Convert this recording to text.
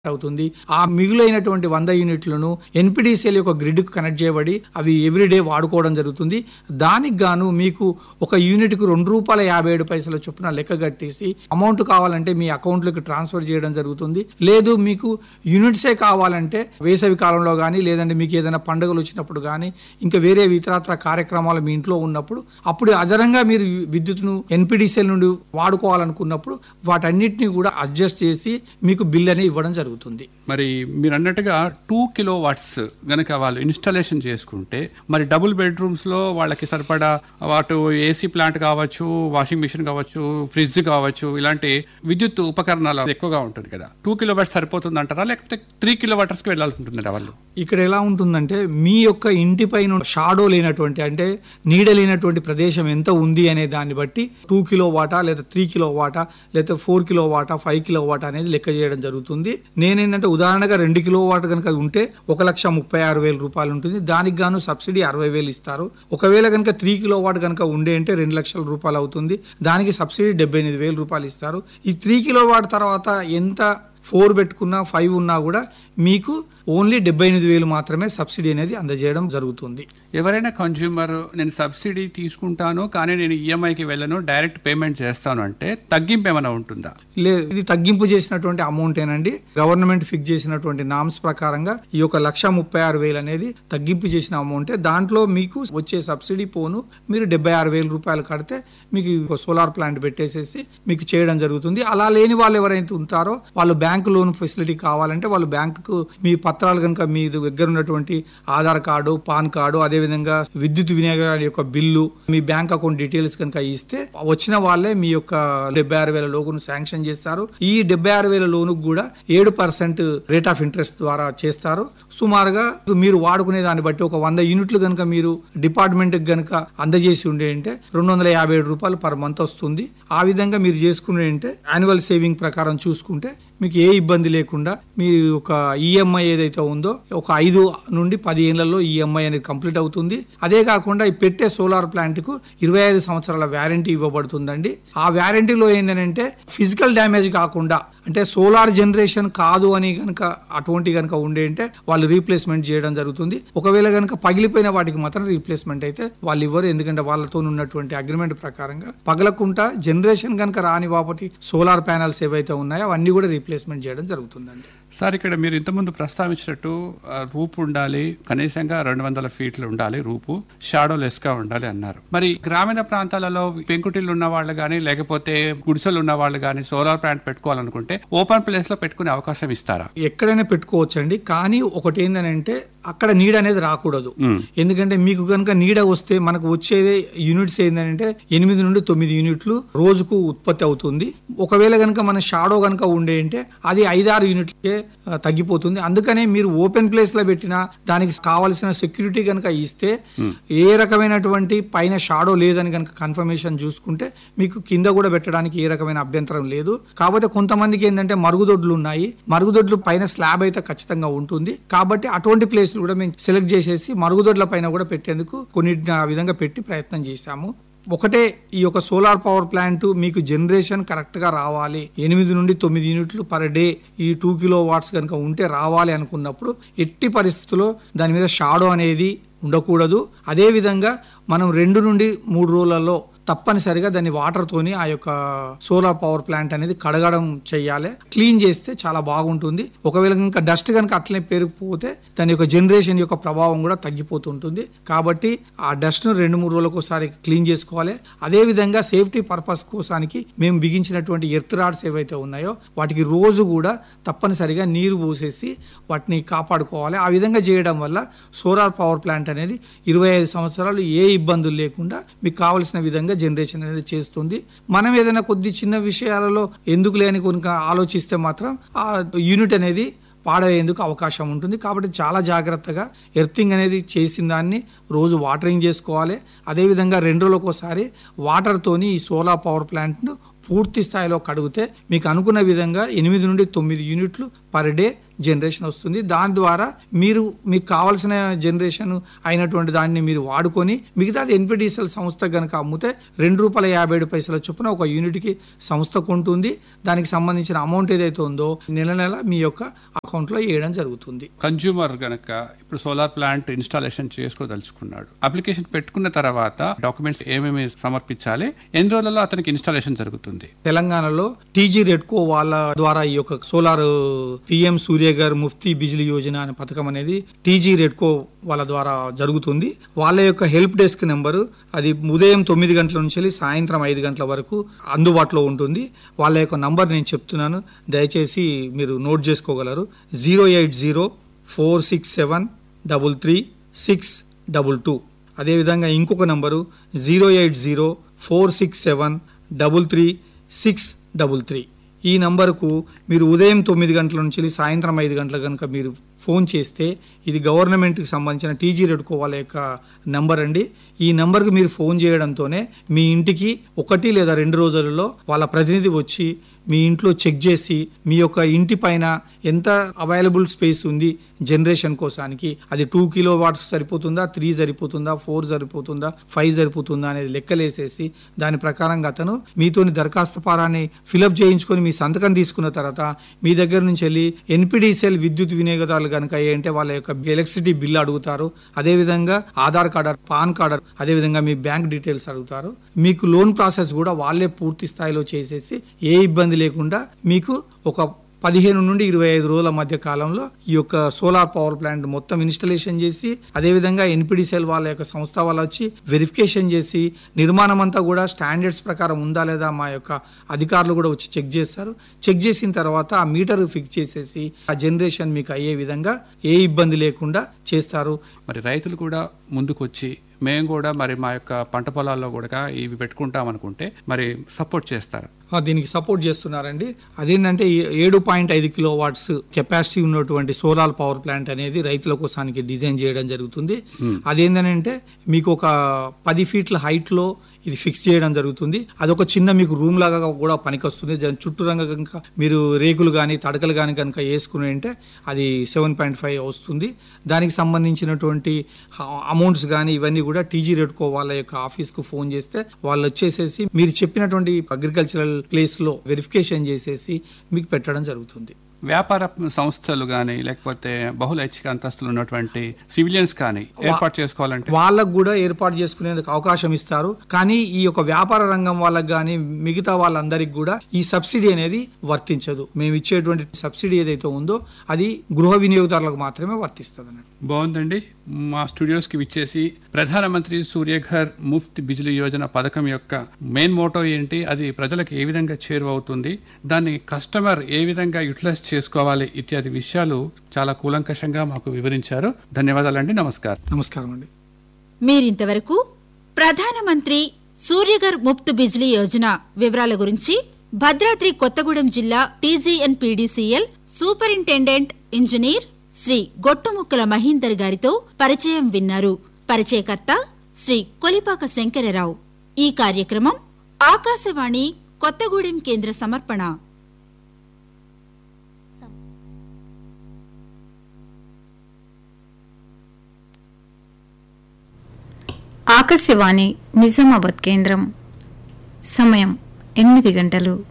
అవుతుంది ఆ మిగులైనటువంటి వంద యూనిట్లను ఎన్పిడిసిఎల్ యొక్క గ్రిడ్ కు కనెక్ట్ చేయబడి అవి ఎవ్రీడే వాడుకోవడం జరుగుతుంది దానికి గాను మీకు ఒక యూనిట్ కు రెండు రూపాయల యాభై ఏడు పైసల చొప్పున లెక్క కట్టేసి అమౌంట్ కావాలంటే మీ అకౌంట్లకు ట్రాన్స్ఫర్ చేయడం జరుగుతుంది లేదు మీకు యూనిట్సే కావాలంటే వేసవి కాలంలో కానీ లేదంటే మీకు ఏదైనా పండుగలు వచ్చినప్పుడు కానీ ఇంకా వేరే ఇతరత్ర కార్యక్రమాలు మీ ఇంట్లో ఉన్నప్పుడు అప్పుడు అదనంగా మీరు విద్యుత్ను ఎన్పిడిసిఎల్ నుండి వాడుకోవాలనుకున్నప్పుడు వాటన్నిటిని కూడా అడ్జస్ట్ చేసి మీకు బిల్ అనేది ఇవ్వడం జరుగుతుంది మరి మీరు అన్నట్టుగా టూ కిలో వాట్స్ గనక వాళ్ళు ఇన్స్టాలేషన్ చేసుకుంటే మరి డబుల్ బెడ్రూమ్స్ లో వాళ్ళకి సరిపడా వాటు ఏసీ ప్లాంట్ కావచ్చు వాషింగ్ మిషన్ కావచ్చు ఫ్రిడ్జ్ కావచ్చు ఇలాంటి విద్యుత్ ఉపకరణాలు ఎక్కువగా ఉంటుంది కదా టూ కిలో వాట్స్ సరిపోతుంది అంటారా లేకపోతే త్రీ కిలో వాటర్స్ కి వెళ్ళాల్సి ఉంటుందా వాళ్ళు ఇక్కడ ఎలా ఉంటుందంటే మీ యొక్క ఇంటి పైన షాడో లేనటువంటి అంటే నీడ లేనటువంటి ప్రదేశం ఎంత ఉంది అనే దాన్ని బట్టి టూ కిలో వాటా లేదా త్రీ కిలో వాటా లేదా ఫోర్ కిలో వాటా ఫైవ్ కిలో వాటా అనేది లెక్క చేయడం జరుగుతుంది నేనేంటంటే ఉదాహరణగా రెండు కిలో వాట్ కనుక ఉంటే ఒక లక్ష ముప్పై ఆరు వేల రూపాయలు ఉంటుంది దానికి గాను సబ్సిడీ అరవై వేలు ఇస్తారు ఒకవేళ కనుక త్రీ కిలో వాట్ కనుక ఉండే అంటే రెండు లక్షల రూపాయలు అవుతుంది దానికి సబ్సిడీ డెబ్బై ఎనిమిది వేల రూపాయలు ఇస్తారు ఈ త్రీ కిలో వాట్ తర్వాత ఎంత ఫోర్ పెట్టుకున్నా ఫైవ్ ఉన్నా కూడా మీకు ఓన్లీ డెబ్బై ఎనిమిది వేలు మాత్రమే సబ్సిడీ అనేది అందజేయడం జరుగుతుంది ఎవరైనా కన్జ్యూమర్ నేను సబ్సిడీ తీసుకుంటాను కానీ నేను ఈఎంఐకి వెళ్ళను డైరెక్ట్ పేమెంట్ చేస్తాను అంటే తగ్గింపు ఏమైనా ఉంటుందా లే ఇది తగ్గింపు చేసినటువంటి అమౌంట్ ఏనండి గవర్నమెంట్ ఫిక్స్ చేసినటువంటి నామ్స్ ప్రకారంగా ఈ యొక్క లక్ష ముప్పై ఆరు వేలు అనేది తగ్గింపు చేసిన అమౌంటే దాంట్లో మీకు వచ్చే సబ్సిడీ పోను మీరు డెబ్బై ఆరు వేల రూపాయలు కడితే మీకు సోలార్ ప్లాంట్ పెట్టేసేసి మీకు చేయడం జరుగుతుంది అలా లేని వాళ్ళు ఎవరైతే ఉంటారో వాళ్ళు బ్యాంక్ లోన్ ఫెసిలిటీ కావాలంటే వాళ్ళు బ్యాంకుకు మీ పత్రాలు కనుక మీ దగ్గర ఉన్నటువంటి ఆధార్ కార్డు పాన్ కార్డు అదేవిధంగా విద్యుత్ వినియోగం యొక్క బిల్లు మీ బ్యాంక్ అకౌంట్ డీటెయిల్స్ కనుక ఇస్తే వచ్చిన వాళ్ళే మీ యొక్క డెబ్బై ఆరు వేల లోను శాంక్షన్ చేస్తారు ఈ డెబ్బై ఆరు వేల లోను కూడా ఏడు పర్సెంట్ రేట్ ఆఫ్ ఇంట్రెస్ట్ ద్వారా చేస్తారు సుమారుగా మీరు వాడుకునే దాన్ని బట్టి ఒక వంద యూనిట్లు కనుక మీరు డిపార్ట్మెంట్ కనుక అందజేసి ఉండే అంటే రెండు వందల యాభై ఏడు రూపాయలు పర్ మంత్ వస్తుంది ఆ విధంగా మీరు చేసుకునే అంటే యాన్యువల్ సేవింగ్ ప్రకారం చూసుకుంటే మీకు ఏ ఇబ్బంది లేకుండా మీ ఒక ఈఎంఐ ఏదైతే ఉందో ఒక ఐదు నుండి పది ఏళ్లలో ఈఎంఐ అనేది కంప్లీట్ అవుతుంది అదే కాకుండా ఈ పెట్టే సోలార్ ప్లాంట్ కు ఇరవై ఐదు సంవత్సరాల వ్యారంటీ ఇవ్వబడుతుందండి ఆ వ్యారంటీలో ఏంటంటే ఫిజికల్ డ్యామేజ్ కాకుండా అంటే సోలార్ జనరేషన్ కాదు అని కనుక అటువంటి కనుక ఉండే అంటే వాళ్ళు రీప్లేస్మెంట్ చేయడం జరుగుతుంది ఒకవేళ కనుక పగిలిపోయిన వాటికి మాత్రం రీప్లేస్మెంట్ అయితే వాళ్ళు ఇవ్వరు ఎందుకంటే వాళ్ళతో ఉన్నటువంటి అగ్రిమెంట్ ప్రకారంగా పగలకుండా జనరేషన్ కనుక రాని బాపటి సోలార్ ప్యానల్స్ ఏవైతే ఉన్నాయో అవన్నీ కూడా రీప్లేస్మెంట్ చేయడం జరుగుతుందండి సార్ ఇక్కడ మీరు ఇంతకుముందు ప్రస్తావించినట్టు ఆ, రూపు ఉండాలి కనీసంగా రెండు వందల ఫీట్లు ఉండాలి రూపు షాడో లెస్ గా ఉండాలి అన్నారు మరి గ్రామీణ ప్రాంతాలలో పెంకుటిల్లు ఉన్న వాళ్ళు కానీ లేకపోతే గుడిసెలు ఉన్న వాళ్ళు కానీ సోలార్ ప్లాంట్ పెట్టుకోవాలనుకుంటే ఓపెన్ ప్లేస్ లో పెట్టుకునే అవకాశం ఇస్తారా ఎక్కడైనా పెట్టుకోవచ్చండి కానీ ఒకటి ఏంటంటే అక్కడ నీడ అనేది రాకూడదు మ్మ్. ఎందుకంటే మీకు కనుక నీడ వస్తే మనకు వచ్చేదే యూనిట్స్ ఏంటంటే ఎనిమిది నుండి తొమ్మిది యూనిట్లు రోజుకు ఉత్పత్తి అవుతుంది ఒకవేళ కనుక మన షాడో కనుక ఉండే అంటే అది ఐదారు యూనిట్లకే ఆ, తగ్గిపోతుంది అందుకనే మీరు ఓపెన్ ప్లేస్ లో పెట్టినా దానికి కావాల్సిన సెక్యూరిటీ కనుక ఇస్తే ఏ రకమైనటువంటి పైన షాడో లేదని కనుక కన్ఫర్మేషన్ చూసుకుంటే మీకు కింద కూడా పెట్టడానికి ఏ రకమైన అభ్యంతరం లేదు కాకపోతే కొంతమందికి ఏంటంటే మరుగుదొడ్లు ఉన్నాయి మరుగుదొడ్లు పైన స్లాబ్ అయితే ఖచ్చితంగా ఉంటుంది కాబట్టి అటువంటి ప్లేస్లు కూడా మేము సెలెక్ట్ చేసేసి మరుగుదొడ్ల పైన కూడా పెట్టేందుకు కొన్నిటిని ఆ విధంగా పెట్టి ప్రయత్నం చేశాము ఒకటే ఈ యొక్క సోలార్ పవర్ ప్లాంట్ మీకు జనరేషన్ కరెక్ట్ గా రావాలి ఎనిమిది నుండి తొమ్మిది యూనిట్లు పర్ డే ఈ టూ కిలో వాట్స్ కనుక ఉంటే రావాలి అనుకున్నప్పుడు ఎట్టి పరిస్థితుల్లో దాని మీద షాడో అనేది ఉండకూడదు అదే విధంగా మనం రెండు నుండి మూడు రోజులలో తప్పనిసరిగా దాన్ని వాటర్ తోని ఆ యొక్క సోలార్ పవర్ ప్లాంట్ అనేది కడగడం చేయాలి క్లీన్ చేస్తే చాలా బాగుంటుంది ఒకవేళ కనుక డస్ట్ కనుక అట్లనే పెరిగిపోతే దాని యొక్క జనరేషన్ యొక్క ప్రభావం కూడా తగ్గిపోతుంటుంది కాబట్టి ఆ డస్ట్ ను రెండు మూడు రోజులకు ఒకసారి క్లీన్ చేసుకోవాలి అదే విధంగా సేఫ్టీ పర్పస్ కోసానికి మేము బిగించినటువంటి ఎర్త్ రాడ్స్ ఏవైతే ఉన్నాయో వాటికి రోజు కూడా తప్పనిసరిగా నీరు పోసేసి వాటిని కాపాడుకోవాలి ఆ విధంగా చేయడం వల్ల సోలార్ పవర్ ప్లాంట్ అనేది ఇరవై ఐదు సంవత్సరాలు ఏ ఇబ్బందులు లేకుండా మీకు కావలసిన విధంగా జనరేషన్ అనేది చేస్తుంది మనం ఏదైనా కొద్ది చిన్న విషయాలలో ఎందుకు లేని కనుక ఆలోచిస్తే మాత్రం ఆ యూనిట్ అనేది పాడయ్యేందుకు అవకాశం ఉంటుంది కాబట్టి చాలా జాగ్రత్తగా ఎర్తింగ్ అనేది చేసిన దాన్ని రోజు వాటరింగ్ చేసుకోవాలి అదేవిధంగా రెండు రోజులకు ఒకసారి వాటర్తోని ఈ సోలార్ పవర్ ప్లాంట్ను పూర్తి స్థాయిలో కడిగితే మీకు అనుకున్న విధంగా ఎనిమిది నుండి తొమ్మిది యూనిట్లు పర్ డే జనరేషన్ వస్తుంది దాని ద్వారా మీరు మీకు కావాల్సిన జనరేషన్ అయినటువంటి దాన్ని మీరు వాడుకొని మిగతాది ఎన్పిడిసిఎల్ సంస్థ కనుక అమ్మితే రెండు రూపాయల యాభై ఏడు పైసల చొప్పున ఒక యూనిట్కి సంస్థ కొంటుంది దానికి సంబంధించిన అమౌంట్ ఏదైతే ఉందో నెల నెల మీ యొక్క అకౌంట్లో వేయడం జరుగుతుంది కన్జ్యూమర్ గనక ఇప్పుడు సోలార్ ప్లాంట్ ఇన్స్టాలేషన్ చేసుకోదలుచుకున్నాడు అప్లికేషన్ పెట్టుకున్న తర్వాత డాక్యుమెంట్స్ ఏమేమి సమర్పించాలి ఎన్ని రోజులలో అతనికి ఇన్స్టాలేషన్ జరుగుతుంది తెలంగాణలో టీజీ రెడ్కో వాళ్ళ ద్వారా ఈ యొక్క సోలార్ పిఎం సూర్యగర్ ముఫ్తీ బిజిలీ యోజన అనే పథకం అనేది టీజీ రెడ్కో వాళ్ళ ద్వారా జరుగుతుంది వాళ్ళ యొక్క హెల్ప్ డెస్క్ నెంబరు అది ఉదయం తొమ్మిది గంటల నుంచి వెళ్ళి సాయంత్రం ఐదు గంటల వరకు అందుబాటులో ఉంటుంది వాళ్ళ యొక్క నంబర్ నేను చెప్తున్నాను దయచేసి మీరు నోట్ చేసుకోగలరు zero eight zero four six seven double three six double two అదేవిధంగా ఇంకొక number zero eight zero four six seven double three six double three ఈ నంబరుకు మీరు ఉదయం తొమ్మిది గంటల నుంచి వెళ్ళి సాయంత్రం ఐదు గంటల కనుక మీరు ఫోన్ చేస్తే ఇది గవర్నమెంట్కి సంబంధించిన టీజీ రెడ్కో వాళ్ళ యొక్క నంబర్ అండి ఈ నంబర్కి మీరు ఫోన్ చేయడంతోనే మీ ఇంటికి ఒకటి లేదా రెండు రోజులలో వాళ్ళ ప్రతినిధి వచ్చి మీ ఇంట్లో చెక్ చేసి మీ యొక్క ఇంటి పైన ఎంత అవైలబుల్ స్పేస్ ఉంది జనరేషన్ కోసానికి అది టూ కిలో వాట్స్ సరిపోతుందా త్రీ సరిపోతుందా ఫోర్ సరిపోతుందా ఫైవ్ సరిపోతుందా అనేది లెక్కలేసేసి దాని ప్రకారంగా అతను మీతోని దరఖాస్తు పారాన్ని ఫిలప్ చేయించుకొని మీ సంతకం తీసుకున్న తర్వాత మీ దగ్గర నుంచి వెళ్ళి ఎన్పిడిసిఎల్ విద్యుత్ వినియోగదారులు కనుక ఏంటంటే వాళ్ళ యొక్క ఎలక్ట్రిసిటీ బిల్ అడుగుతారు అదేవిధంగా ఆధార్ కార్డు పాన్ కార్డు అదేవిధంగా మీ బ్యాంక్ డీటెయిల్స్ అడుగుతారు మీకు లోన్ ప్రాసెస్ కూడా వాళ్ళే పూర్తి స్థాయిలో చేసేసి ఏ ఇబ్బంది లేకుండా మీకు ఒక పదిహేను నుండి ఇరవై ఐదు రోజుల మధ్య కాలంలో ఈ యొక్క సోలార్ పవర్ ప్లాంట్ మొత్తం ఇన్స్టలేషన్ చేసి అదేవిధంగా ఎన్పిడిసిఎల్ వాళ్ళ యొక్క సంస్థ వాళ్ళు వచ్చి వెరిఫికేషన్ చేసి నిర్మాణం అంతా కూడా స్టాండర్డ్స్ ప్రకారం ఉందా లేదా మా యొక్క అధికారులు కూడా వచ్చి చెక్ చేస్తారు చెక్ చేసిన తర్వాత ఆ మీటర్ ఫిక్స్ చేసేసి ఆ జనరేషన్ మీకు అయ్యే విధంగా ఏ ఇబ్బంది లేకుండా చేస్తారు మరి రైతులు కూడా ముందుకొచ్చి మేము కూడా మరి మా యొక్క పంట పొలాల్లో కూడా ఇవి పెట్టుకుంటాం అనుకుంటే మరి సపోర్ట్ చేస్తారు ఆ, దీనికి సపోర్ట్ చేస్తున్నారండి అదేంటంటే ఈ ఏడు పాయింట్ ఐదు కిలో వాట్స్ కెపాసిటీ ఉన్నటువంటి సోలార్ పవర్ ప్లాంట్ అనేది రైతుల కోసానికి డిజైన్ చేయడం జరుగుతుంది అదేంటంటే మీకు ఒక పది ఫీట్ల హైట్ లో ఇది ఫిక్స్ చేయడం జరుగుతుంది అదొక చిన్న మీకు రూమ్ లాగా కూడా పనికొస్తుంది దాని చుట్టూ రంగ కనుక మీరు రేకులు కానీ తడకలు కానీ కనుక వేసుకుని అంటే అది సెవెన్ పాయింట్ ఫైవ్ వస్తుంది దానికి సంబంధించినటువంటి అమౌంట్స్ కానీ ఇవన్నీ కూడా టీజీ రెడ్కో వాళ్ళ యొక్క ఆఫీస్కు ఫోన్ చేస్తే వాళ్ళు వచ్చేసేసి మీరు చెప్పినటువంటి అగ్రికల్చరల్ ప్లేస్లో వెరిఫికేషన్ చేసేసి మీకు పెట్టడం జరుగుతుంది వ్యాపార సంస్థలు కానీ లేకపోతే బహుళ ఐచ్ఛిక అంతస్తులు ఉన్నటువంటి సివిలియన్స్ కానీ ఏర్పాటు చేసుకోవాలంటే వాళ్ళకు కూడా ఏర్పాటు చేసుకునేందుకు అవకాశం ఇస్తారు కానీ ఈ యొక్క వ్యాపార రంగం వాళ్ళకి కానీ మిగతా వాళ్ళందరికీ కూడా ఈ సబ్సిడీ అనేది వర్తించదు మేము ఇచ్చేటువంటి సబ్సిడీ ఏదైతే ఉందో అది గృహ వినియోగదారులకు మాత్రమే వర్తిస్తుంది అన్నట్టు బాగుందండి మా స్టూడియోస్ కి విచ్చేసి ప్రధానమంత్రి సూర్యఘర్ ముఫ్త్ బిజిలీ యోజన పథకం యొక్క మెయిన్ మోటో ఏంటి అది ప్రజలకు ఏ విధంగా చేరువవుతుంది దాన్ని కస్టమర్ ఏ విధంగా యూటిలైజ్ చేసుకోవాలి ఇత్యాది విషయాలు చాలా కూలంకషంగా మాకు వివరించారు ధన్యవాదాలండి నమస్కారం నమస్కారం అండి మీరింతవరకు ప్రధానమంత్రి సూర్యగర్ ముఫ్త్ బిజ్లీ యోజన వివరాల గురించి భద్రాద్రి కొత్తగూడెం జిల్లా TGN PDCL superintendent engineer Shri Gottumukkala Mahinder గారితో పరిచయం విన్నారు పరిచయకర్త శ్రీ కొలిపాక శంకరరావు ఈ కార్యక్రమం ఆకాశవాణి కొత్తగూడెం కేంద్ర సమర్పణ ఆకాశవాణి నిజామాబాద్ కేంద్రం సమయం ఎనిమిది గంటలు